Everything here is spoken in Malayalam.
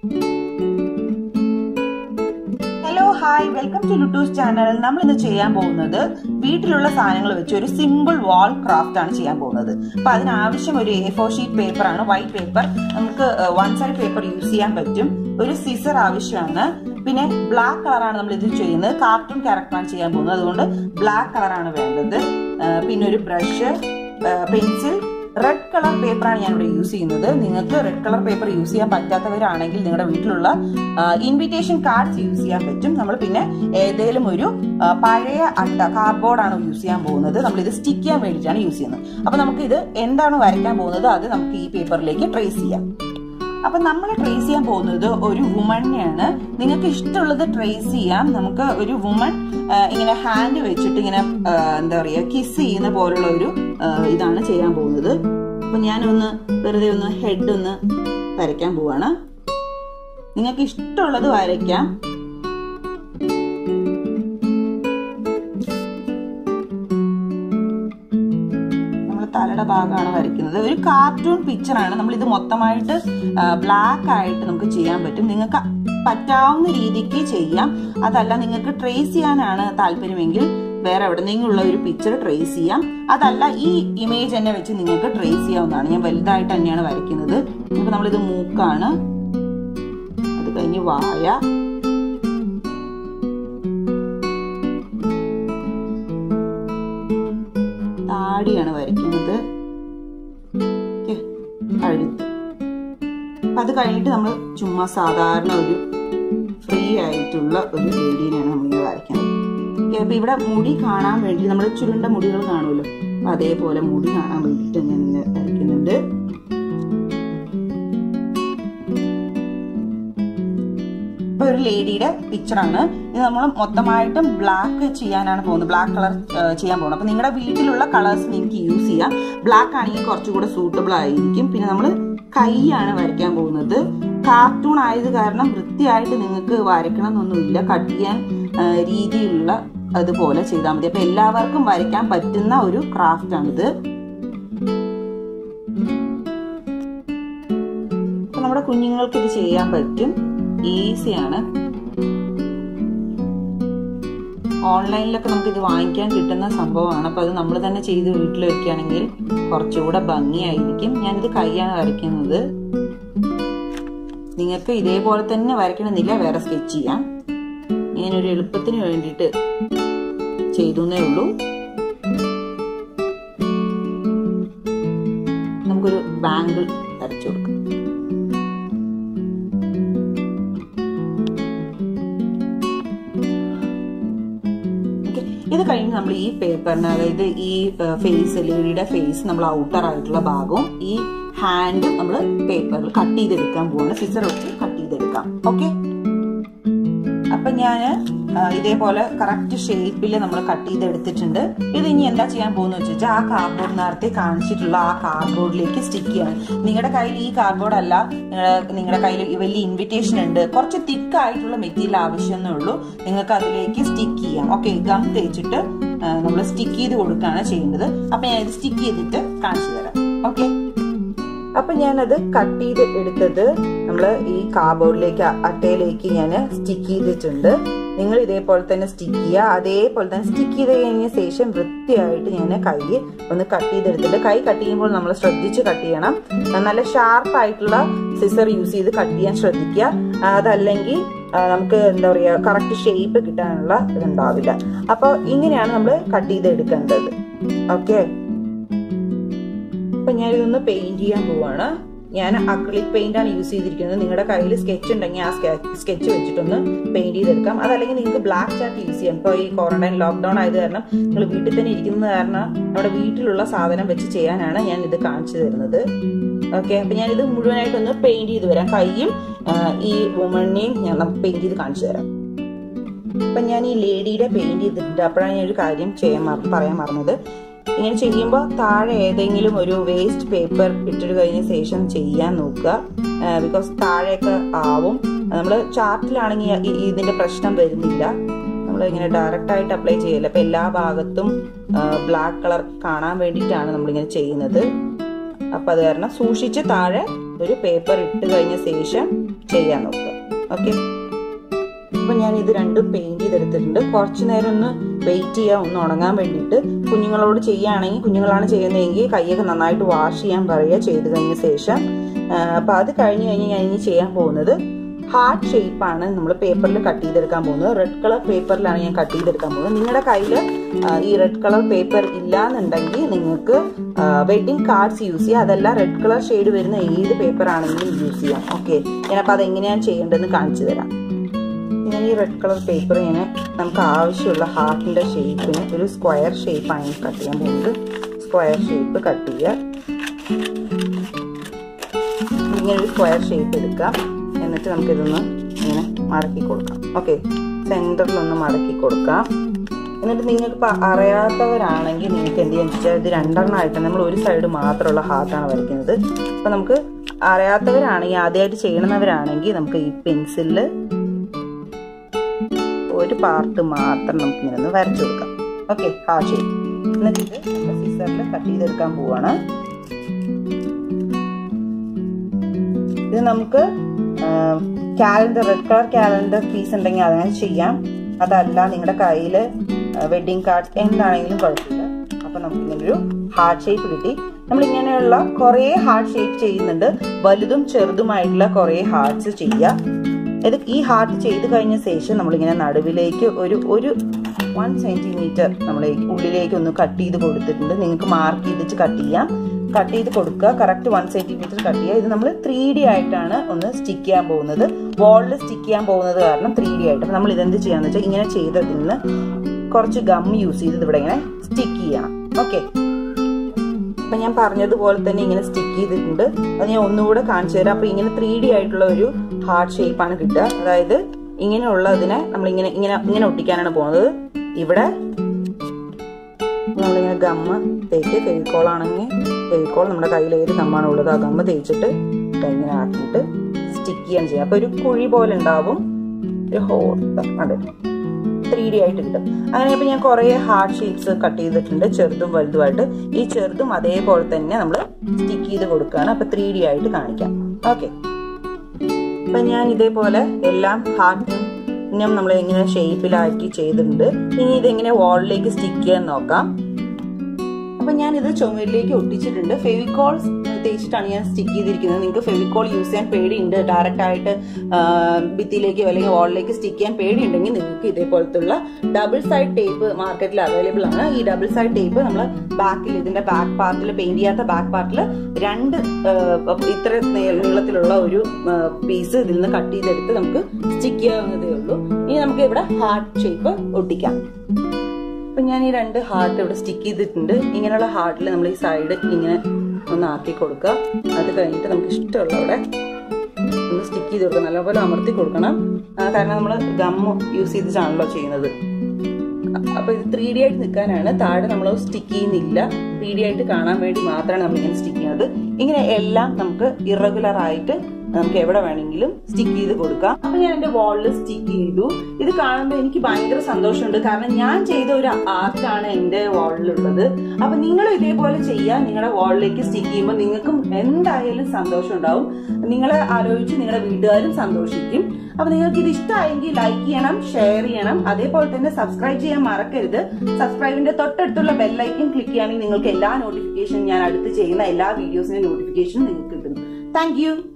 hello hi welcome to Luttoos channel നമ്മൾ ഇന്ന് ചെയ്യാൻ പോകുന്നത് വീട്ടിലുള്ള സാധനങ്ങൾ വെച്ച് ഒരു സിമ്പിൾ വാൾ ക്രാഫ്റ്റ് ആണ് ചെയ്യാൻ പോകുന്നത് അപ്പൊ അതിനാവശ്യം ഒരു എ ഫോർ ഷീറ്റ് പേപ്പർ ആണ് വൈറ്റ് പേപ്പർ നമുക്ക് വൺ സൈഡ് പേപ്പർ യൂസ് ചെയ്യാൻ പറ്റും ഒരു സിസർ ആവശ്യമാണ് പിന്നെ ബ്ലാക്ക് കളറാണ് നമ്മൾ ഇത് ചെയ്യുന്നത് കാർട്ടൂൺ ക്യാരക്ടറാണ് ചെയ്യാൻ പോകുന്നത് അതുകൊണ്ട് ബ്ലാക്ക് കളറാണ് വേണ്ടത് പിന്നെ ഒരു ബ്രഷ് പെൻസിൽ റെഡ് കളർ പേപ്പറാണ് ഞാൻ ഇവിടെ യൂസ് ചെയ്യുന്നത് നിങ്ങൾക്ക് റെഡ് കളർ പേപ്പർ യൂസ് ചെയ്യാൻ പറ്റാത്തവരാണെങ്കിൽ നിങ്ങളുടെ വീട്ടിലുള്ള ഇൻവിറ്റേഷൻ കാർഡ്സ് യൂസ് ചെയ്യാൻ പറ്റും നമ്മൾ പിന്നെ ഏതെങ്കിലും ഒരു പഴയ അട്ട കാർഡ്ബോർഡാണ് യൂസ് ചെയ്യാൻ പോകുന്നത് നമ്മൾ ഇത് സ്റ്റിക്ക് ചെയ്യാൻ വേണ്ടിയിട്ടാണ് യൂസ് ചെയ്യുന്നത് അപ്പൊ നമുക്ക് ഇത് എന്താണ് വരയ്ക്കാൻ പോകുന്നത് അത് നമുക്ക് ഈ പേപ്പറിലേക്ക് ട്രേസ് ചെയ്യാം അപ്പൊ നമ്മൾ ട്രേസ് ചെയ്യാൻ പോകുന്നത് ഒരു വുമണിനെയാണ് നിങ്ങൾക്ക് ഇഷ്ടമുള്ളത് ട്രേസ് ചെയ്യാം നമുക്ക് ഒരു വുമൺ ഇങ്ങനെ ഹാൻഡ് വെച്ചിട്ട് ഇങ്ങനെ എന്താ പറയുക കിസ് ചെയ്യുന്ന പോലുള്ള ഒരു ഇതാണ് ചെയ്യാൻ പോകുന്നത് അപ്പൊ ഞാനൊന്ന് വെറുതെ ഒന്ന് ഹെഡ് ഒന്ന് വരയ്ക്കാൻ പോവാണ് നിങ്ങൾക്ക് ഇഷ്ടമുള്ളത് വരയ്ക്കാം തലയുടെ ഭാഗമാണ് വരയ്ക്കുന്നത് ഒരു കാർട്ടൂൺ പിക്ചറാണ് നമ്മൾ ഇത് മൊത്തമായിട്ട് ബ്ലാക്ക് ആയിട്ട് നമുക്ക് ചെയ്യാൻ പറ്റും നിങ്ങൾക്ക് പറ്റാവുന്ന രീതിക്ക് ചെയ്യാം അതല്ല നിങ്ങൾക്ക് ട്രേസ് ചെയ്യാനാണ് താല്പര്യമെങ്കിൽ വേറെ എവിടെന്നെങ്കിലുള്ള ഒരു പിക്ചർ ട്രേസ് ചെയ്യാം അതല്ല ഈ ഇമേജ് തന്നെ വെച്ച് നിങ്ങൾക്ക് ട്രേസ് ചെയ്യാവുന്നതാണ് ഞാൻ വലുതായിട്ട് തന്നെയാണ് വരയ്ക്കുന്നത് ഇപ്പൊ നമ്മളിത് മൂക്കാണ് അത് കഴിഞ്ഞ് വായ താടിയാണ് വരയ്ക്കുന്നത് കഴുത്ത് അത് കഴിഞ്ഞിട്ട് നമ്മൾ ചുമ്മാ സാധാരണ ഒരു ഫ്രീ ആയിട്ടുള്ള ഒരു ലേഡീനെയാണ് നമ്മളിങ്ങനെ വരയ്ക്കുന്നത് അപ്പൊ ഇവിടെ മുടി കാണാൻ വേണ്ടി നമ്മൾ ചുരുണ്ട മുടികൾ കാണുമല്ലോ അതേപോലെ മുടി കാണാൻ വേണ്ടിയിട്ട് ഞാൻ ഇങ്ങനെ വരയ്ക്കുന്നുണ്ട് ഇപ്പൊ ഒരു ലേഡിയുടെ പിക്ചറാണ് ഇത് നമ്മൾ മൊത്തമായിട്ടും ബ്ലാക്ക് ചെയ്യാനാണ് പോകുന്നത് ബ്ലാക്ക് കളർ ചെയ്യാൻ പോകുന്നത് അപ്പൊ നിങ്ങളുടെ വീട്ടിലുള്ള കളേഴ്സ് നിങ്ങൾക്ക് യൂസ് ചെയ്യാം ബ്ലാക്ക് ആണെങ്കിൽ കുറച്ചുകൂടെ സൂട്ടബിൾ ആയിരിക്കും പിന്നെ നമ്മൾ കൈയാണ് വരയ്ക്കാൻ പോകുന്നത് കാർട്ടൂൺ ആയത് കാരണം വൃത്തിയായിട്ട് നിങ്ങൾക്ക് വരയ്ക്കണം എന്നൊന്നുമില്ല കട്ട് ചെയ്യാൻ രീതിയിലുള്ള അതുപോലെ ചെയ്താൽ മതി അപ്പൊ എല്ലാവർക്കും വരയ്ക്കാൻ പറ്റുന്ന ഒരു ക്രാഫ്റ്റ് ആണിത് അപ്പൊ നമ്മുടെ കുഞ്ഞുങ്ങൾക്ക് ഇത് ചെയ്യാൻ പറ്റും ഈസിയാണ് ഓൺലൈനിലൊക്കെ നമുക്ക് ഇത് വാങ്ങിക്കാൻ കിട്ടുന്ന സംഭവമാണ് അപ്പൊ അത് നമ്മൾ തന്നെ ചെയ്ത് വീട്ടിൽ വെക്കുകയാണെങ്കിൽ കുറച്ചുകൂടെ ഭംഗിയായിരിക്കും ഞാനിത് കൈയാണ് വരയ്ക്കുന്നത് നിങ്ങൾക്ക് ഇതേപോലെ തന്നെ വരയ്ക്കണമെന്നില്ല വേറെ സ്കെച്ച് ചെയ്യാം ഞാനൊരു എളുപ്പത്തിന് വേണ്ടിയിട്ട് ചെയ്തുന്നേ ഉള്ളൂ നമുക്കൊരു ബാങ്കിൾ വരച്ചു കൊടുക്കാം ഇത് കഴിഞ്ഞ് നമ്മൾ ഈ പേപ്പറിന് അതായത് ഈ ഫേസ് ലേഡിയുടെ ഫേസ് നമ്മൾ ഔട്ടർ ആയിട്ടുള്ള ഭാഗവും ഈ ഹാൻഡ് നമ്മൾ പേപ്പറിൽ കട്ട് ചെയ്തെടുക്കാൻ പോവാണ് സിസർ വെച്ച് കട്ട് ചെയ്തെടുക്കാം ഓക്കെ അപ്പൊ ഞാൻ ഇതേപോലെ കറക്റ്റ് ഷേപ്പിൽ നമ്മൾ കട്ട് ചെയ്തെടുത്തിട്ടുണ്ട് ഇത് ഇനി എന്താ ചെയ്യാൻ പോകുന്ന വെച്ചാൽ ആ കാർഡ്ബോർഡ് നേരത്തെ കാണിച്ചിട്ടുള്ള ആ കാർഡ്ബോർഡിലേക്ക് സ്റ്റിക്ക് ചെയ്യണം നിങ്ങളുടെ കയ്യിൽ ഈ കാർഡ്ബോർഡ് അല്ല നിങ്ങളുടെ കയ്യിൽ വലിയ ഇൻവിറ്റേഷൻ ഉണ്ട് കുറച്ച് തിക്ക് ആയിട്ടുള്ള മെറ്റീരിയൽ ആവശ്യമേ ഉള്ളൂ നിങ്ങൾക്ക് അതിലേക്ക് സ്റ്റിക്ക് ചെയ്യാം ഓക്കെ ഗം തേച്ചിട്ട് നമ്മൾ സ്റ്റിക്ക് ചെയ്ത് കൊടുക്കുകയാണ് ചെയ്യുന്നത് അപ്പൊ ഞാൻ ഇത് സ്റ്റിക്ക് ചെയ്തിട്ട് കാണിച്ചു തരാം ഓക്കെ അപ്പൊ ഞാനത് കട്ട് ചെയ്ത് എടുത്തത് നമ്മൾ ഈ കാർഡ്ബോർഡിലേക്ക് അട്ടയിലേക്ക് ഞാൻ സ്റ്റിക്ക് ചെയ്തിട്ടുണ്ട് നിങ്ങൾ ഇതേപോലെ തന്നെ സ്റ്റിക്ക് ചെയ്യുക അതേപോലെ തന്നെ സ്റ്റിക്ക് ചെയ്ത് കഴിഞ്ഞ ശേഷം വൃത്തിയായിട്ട് ഞാൻ കൈ ഒന്ന് കട്ട് ചെയ്തെടുത്തിട്ട് കൈ കട്ട് ചെയ്യുമ്പോൾ നമ്മൾ ശ്രദ്ധിച്ച് കട്ട് ചെയ്യണം നല്ല ഷാർപ്പ് ആയിട്ടുള്ള സിസർ യൂസ് ചെയ്ത് കട്ട് ചെയ്യാൻ ശ്രദ്ധിക്കുക അതല്ലെങ്കിൽ നമുക്ക് എന്താ പറയുക കറക്റ്റ് ഷേപ്പ് കിട്ടാനുള്ള ഇതുണ്ടാവില്ല അപ്പോൾ ഇങ്ങനെയാണ് നമ്മൾ കട്ട് ചെയ്ത് എടുക്കേണ്ടത് ഓക്കെ അപ്പൊ ഞാൻ ഇതൊന്ന് പെയിന്റ് ചെയ്യാൻ പോവാണ് ഞാൻ അക്രിലിക് പെയിന്റ് ആണ് യൂസ് ചെയ്തിരിക്കുന്നത് നിങ്ങളുടെ കയ്യിൽ സ്കെച്ച് ഉണ്ടെങ്കിൽ ആ സ്കെച്ച് വെച്ചിട്ടൊന്ന് പെയിന്റ് ചെയ്തെടുക്കാം അതല്ലെങ്കിൽ നിങ്ങൾക്ക് ബ്ലാക്ക് ചാർട്ട് യൂസ് ചെയ്യാം ഇപ്പോൾ ഈ ക്വാറന്റൈൻ ലോക്ക്ഡൌൺ ആയത് കാരണം നിങ്ങൾ വീട്ടിൽ തന്നെ ഇരിക്കുന്നത് കാരണം നമ്മുടെ വീട്ടിലുള്ള സാധനം വെച്ച് ചെയ്യാനാണ് ഞാൻ ഇത് കാണിച്ചു തരുന്നത് ഓക്കെ അപ്പൊ ഞാൻ ഇത് മുഴുവനായിട്ടൊന്ന് പെയിന്റ് ചെയ്ത് വരാം കൈയും ഈ വുമണിനെയും ഞാൻ നമുക്ക് പെയിന്റ് ചെയ്ത് കാണിച്ചു തരാം അപ്പൊ ഞാൻ ഈ ലേഡിയുടെ പെയിന്റ് ചെയ്തിട്ടുണ്ട് അപ്പോഴാണ് ഞാൻ ഒരു കാര്യം ചെയ്യാൻ പറയാൻ മറന്നത് ഇങ്ങനെ ചെയ്യുമ്പോൾ താഴെ ഏതെങ്കിലും ഒരു വേസ്റ്റ് പേപ്പർ ഇട്ടിട്ട് കഴിഞ്ഞ ശേഷം ചെയ്യാൻ നോക്കുക ബിക്കോസ് താഴെയൊക്കെ ആവും നമ്മൾ ചാർട്ടിലാണെങ്കിൽ ഇതിന്റെ പ്രശ്നം വരുന്നില്ല നമ്മൾ ഇങ്ങനെ ഡയറക്റ്റ് ആയിട്ട് അപ്ലൈ ചെയ്യില്ല അപ്പൊ എല്ലാ ഭാഗത്തും ബ്ലാക്ക് കളർ കാണാൻ വേണ്ടിയിട്ടാണ് നമ്മളിങ്ങനെ ചെയ്യുന്നത് അപ്പൊ അത് കാരണം സൂക്ഷിച്ച് താഴെ ഒരു പേപ്പർ ഇട്ട് കഴിഞ്ഞ ശേഷം ചെയ്യാൻ നോക്കുക ഓക്കെ അപ്പൊ ഞാൻ ഇത് രണ്ടും പെയിന്റ് ചെയ്തെടുത്തിട്ടുണ്ട് കുറച്ചു നേരം ഒന്ന് വെയിറ്റ് ചെയ്യാം ഒന്ന് ഉണങ്ങാൻ വേണ്ടിയിട്ട് കുഞ്ഞുങ്ങളോട് ചെയ്യുകയാണെങ്കിൽ കുഞ്ഞുങ്ങളാണ് ചെയ്യുന്നതെങ്കിൽ കൈയൊക്കെ നന്നായിട്ട് വാഷ് ചെയ്യാൻ പറയുക ചെയ്ത് കഴിഞ്ഞ ശേഷം അപ്പൊ അത് കഴിഞ്ഞ് കഴിഞ്ഞ് ഞാൻ ഇനി ചെയ്യാൻ പോകുന്നത് ഹാർട്ട് ഷേപ്പാണ് നമ്മൾ പേപ്പറിൽ കട്ട് ചെയ്തെടുക്കാൻ പോകുന്നത് റെഡ് കളർ പേപ്പറിലാണ് ഞാൻ കട്ട് ചെയ്തെടുക്കാൻ പോകുന്നത് നിങ്ങളുടെ കയ്യിൽ ഈ റെഡ് കളർ പേപ്പർ ഇല്ലാന്നുണ്ടെങ്കിൽ നിങ്ങൾക്ക് വെഡിങ് കാർഡ്സ് യൂസ് ചെയ്യാം അതല്ല റെഡ് കളർ ഷെയ്ഡ് വരുന്ന ഏത് പേപ്പർ ആണെങ്കിലും യൂസ് ചെയ്യാം ഓക്കെ ഞാനപ്പോൾ അതെങ്ങനെയാണ് ചെയ്യേണ്ടതെന്ന് കാണിച്ചു തരാം ഞാൻ ഈ റെഡ് കളർ പേപ്പർ ഞാൻ നമുക്ക് ആവശ്യമുള്ള ഹാർട്ടിൻ്റെ ഷേപ്പിന് ഒരു സ്ക്വയർ ഷേപ്പാണ് കട്ട് ചെയ്യാൻ പോകുന്നത് സ്ക്വയർ ഷേപ്പ് കട്ട് ചെയ്യുക ഇങ്ങനെ ഒരു സ്ക്വയർ ഷേപ്പ് എടുക്കാം എന്നിട്ട് നമുക്കിതൊന്ന് ഇങ്ങനെ മടക്കി കൊടുക്കാം ഓക്കെ സെൻറ്ററിലൊന്ന് മടക്കി കൊടുക്കാം എന്നിട്ട് നിങ്ങൾക്ക് അറിയാത്തവരാണെങ്കിൽ നിങ്ങൾക്ക് എന്ത് ചെയ്യാന്ന് വെച്ചാൽ ഇത് രണ്ടെണ്ണമായിട്ട് നമ്മൾ ഒരു സൈഡ് മാത്രമുള്ള ഹാർട്ടാണ് വരയ്ക്കുന്നത് അപ്പം നമുക്ക് അറിയാത്തവരാണെങ്കിൽ ആദ്യമായിട്ട് ചെയ്യണമെന്നവരാണെങ്കിൽ നമുക്ക് ഈ പെൻസിലിൽ ഒരു പാർട്ട് മാത്രം നമുക്ക് ഇങ്ങനെ ഒന്ന് വരച്ചു കൊടുക്കാം ഓക്കെ ഹാർട്ട് ഷേപ്പ് എന്നിട്ട് ഇത് സിസറിൽ കട്ട് ചെയ്തെടുക്കാൻ പോവാണ് ഇത് നമുക്ക് calendar red colour calendar piece ഉണ്ടെങ്കിൽ അങ്ങനെ ചെയ്യാം അതല്ല നിങ്ങളുടെ കയ്യിൽ വെഡിങ് കാർഡ് എന്താണെങ്കിലും കുഴപ്പമില്ല അപ്പൊ നമുക്ക് ഇങ്ങനെ ഒരു ഹാർട്ട് ഷേപ്പ് കിട്ടി നമ്മൾ ഇങ്ങനെയുള്ള കുറേ ഹാർട്ട് ഷേപ്പ് ചെയ്യുന്നുണ്ട് വലുതും ചെറുതുമായിട്ടുള്ള കുറേ ഹാർട്ട്സ് ചെയ്യാം ഇത് ഈ ഹാർട്ട് ചെയ്ത് കഴിഞ്ഞ ശേഷം നമ്മളിങ്ങനെ നടുവിലേക്ക് ഒരു ഒരു വൺ സെന്റിമീറ്റർ നമ്മൾ ഉള്ളിലേക്ക് ഒന്ന് കട്ട് ചെയ്ത് കൊടുത്തിട്ടുണ്ട് നിങ്ങൾക്ക് മാർക്ക് ചെയ്തിട്ട് കട്ട് ചെയ്യാം കട്ട് ചെയ്ത് കൊടുക്കുക കറക്റ്റ് വൺ സെന്റിമീറ്റർ കട്ട് ചെയ്യുക ഇത് നമ്മൾ ത്രീ ഡി ആയിട്ടാണ് ഒന്ന് സ്റ്റിക്ക് ചെയ്യാൻ പോകുന്നത് വാളിൽ സ്റ്റിക്ക് ചെയ്യാൻ പോകുന്നത് കാരണം ത്രീ ഡി ആയിട്ട് നമ്മൾ ഇതെന്ത് ചെയ്യാന്ന് വെച്ചാൽ ഇങ്ങനെ ചെയ്തതിൽ നിന്ന് കുറച്ച് ഗം യൂസ് ചെയ്ത് ഇവിടെ ഇങ്ങനെ സ്റ്റിക്ക് ചെയ്യണം ഓക്കെ അപ്പൊ ഞാൻ പറഞ്ഞതുപോലെ തന്നെ ഇങ്ങനെ സ്റ്റിക്ക് ചെയ്തിട്ടുണ്ട് അത് ഞാൻ ഒന്നുകൂടെ കാണിച്ചു തരാം അപ്പൊ ഇങ്ങനെ ത്രീ ഡി ആയിട്ടുള്ള ഒരു ഹാർട്ട് ഷേപ്പാണ് കിട്ടുക അതായത് ഇങ്ങനെയുള്ളതിനെ നമ്മൾ ഇങ്ങനെ ഇങ്ങനെ ഇങ്ങനെ ഒട്ടിക്കാനാണ് പോകുന്നത് ഇവിടെ നമ്മളിങ്ങനെ ഗമ്മ് തേച്ച് ഫെവിക്കോൾ ആണെങ്കിൽ ഫെവിക്കോൾ നമ്മുടെ കയ്യിൽ ഏത് ഗമ്മാണ് ഉള്ളത് ആ ഗമ്മ് തേച്ചിട്ട് ഇങ്ങനെ ആക്കിയിട്ട് സ്റ്റിക്ക് ചെയ്യാൻ ചെയ്യാം അപ്പൊ ഒരു കുഴി പോലെ ഉണ്ടാവും ഒരു ഹോൾ അതെ ത്രീ ഡി ആയിട്ട് കിട്ടും അങ്ങനെ ഇപ്പൊ ഞാൻ കുറെ ഹാർട്ട് ഷേപ്സ് കട്ട് ചെയ്തിട്ടുണ്ട് ചെറുതും വലുതുമായിട്ട് ഈ ചെറുതും അതേപോലെ തന്നെ നമ്മൾ സ്റ്റിക്ക് ചെയ്ത് കൊടുക്കുകയാണ് അപ്പൊ ത്രീ ഡി ആയിട്ട് കാണിക്കാം ഓക്കെ അപ്പൊ ഞാൻ ഇതേപോലെ എല്ലാം ഹാർട്ടും നമ്മൾ എങ്ങനെ ഷേപ്പിലാക്കി ചെയ്തിട്ടുണ്ട് ഇനി ഇതെങ്ങനെ വാളിലേക്ക് സ്റ്റിക്ക് ചെയ്യാൻ നോക്കാം അപ്പൊ ഞാൻ ഇത് ചുമരിലേക്ക് ഒട്ടിച്ചിട്ടുണ്ട് ഫെവിക്കോൾ തേച്ചിട്ടാണ് ഞാൻ സ്റ്റിക്ക് ചെയ്തിരിക്കുന്നത് നിങ്ങൾക്ക് ഫെവിക്കോൾ യൂസ് ചെയ്യാൻ പേടിയുണ്ട് ഡയറക്റ്റ് ആയിട്ട് ഭിത്തിയിലേക്കോ അല്ലെങ്കിൽ വാളിലേക്ക് സ്റ്റിക്ക് ചെയ്യാൻ പേടിയുണ്ടെങ്കിൽ നിങ്ങൾക്ക് ഇതേപോലത്തുള്ള ഡബിൾ സൈഡ് ടേപ്പ് മാർക്കറ്റിൽ അവൈലബിൾ ആണ് ഈ ഡബിൾ സൈഡ് ടേപ്പ് നമ്മൾ ബാക്കിൽ ഇതിന്റെ ബാക്ക് പാർട്ടിൽ പെയിന്റ് ചെയ്യാത്ത ബാക്ക് പാർട്ടിൽ രണ്ട് ഇത്ര നീളത്തിലുള്ള ഒരു പീസ് ഇതിൽ നിന്ന് കട്ട് ചെയ്തെടുത്ത് നമുക്ക് സ്റ്റിക്ക് ചെയ്യാവുന്നതേ ഉള്ളൂ ഇനി നമുക്ക് ഇവിടെ ഹാർട്ട് ഷേപ്പ് ഒട്ടിക്കാം അപ്പൊ ഞാൻ ഈ രണ്ട് ഹാർട്ട് ഇവിടെ സ്റ്റിക്ക് ചെയ്തിട്ടുണ്ട് ഇങ്ങനെയുള്ള ഹാർട്ടിൽ നമ്മൾ ഈ സൈഡ് ഇങ്ങനെ ഒന്ന് ആക്കി കൊടുക്കുക അത് കഴിഞ്ഞിട്ട് നമുക്ക് ഇഷ്ടമുള്ള അവിടെ ഒന്ന് സ്റ്റിക്ക് ചെയ്ത് കൊടുക്കണം നല്ലപോലെ അമർത്തി കൊടുക്കണം കാരണം നമ്മൾ ഗമ്മ് യൂസ് ചെയ്തിട്ടാണല്ലോ ചെയ്യുന്നത് അപ്പൊ ഇത് ത്രീ ഡി ആയിട്ട് നിൽക്കാനാണ് താഴെ നമ്മൾ സ്റ്റിക്ക് ചെയ്യുന്നില്ല ത്രീ ഡി ആയിട്ട് കാണാൻ വേണ്ടി മാത്രമാണ് നമ്മൾ ഇങ്ങനെ സ്റ്റിക്ക് ചെയ്യുന്നത് ഇങ്ങനെ എല്ലാം നമുക്ക് ഇറഗുലർ ആയിട്ട് നമുക്ക് എവിടെ വേണമെങ്കിലും സ്റ്റിക്ക് ചെയ്ത് കൊടുക്കാം അപ്പൊ ഞാൻ എന്റെ വാളിൽ സ്റ്റിക്ക് ചെയ്തു ഇത് കാണുമ്പോൾ എനിക്ക് ഭയങ്കര സന്തോഷമുണ്ട് കാരണം ഞാൻ ചെയ്ത ഒരു ആർട്ടാണ് എന്റെ വാളിലുള്ളത് അപ്പൊ നിങ്ങൾ ഇതേപോലെ ചെയ്യാൻ നിങ്ങളുടെ വാളിലേക്ക് സ്റ്റിക്ക് ചെയ്യുമ്പോൾ നിങ്ങൾക്കും എന്തായാലും സന്തോഷം ഉണ്ടാവും നിങ്ങളെ ആലോചിച്ച് നിങ്ങളുടെ വീട്ടുകാരും സന്തോഷിക്കും അപ്പൊ നിങ്ങൾക്ക് ഇത് ഇഷ്ടമായെങ്കിൽ ലൈക്ക് ചെയ്യണം ഷെയർ ചെയ്യണം അതേപോലെ തന്നെ സബ്സ്ക്രൈബ് ചെയ്യാൻ മറക്കരുത് സബ്സ്ക്രൈബിന്റെ തൊട്ടടുത്തുള്ള ബെല്ലൈക്കൻ ക്ലിക്ക് ചെയ്യുകയാണെങ്കിൽ നിങ്ങൾക്ക് എല്ലാ നോട്ടിഫിക്കേഷനും ഞാൻ അടുത്ത് ചെയ്യുന്ന എല്ലാ വീഡിയോസിന്റെ നോട്ടിഫിക്കേഷനും നിങ്ങൾക്ക് കിട്ടും താങ്ക്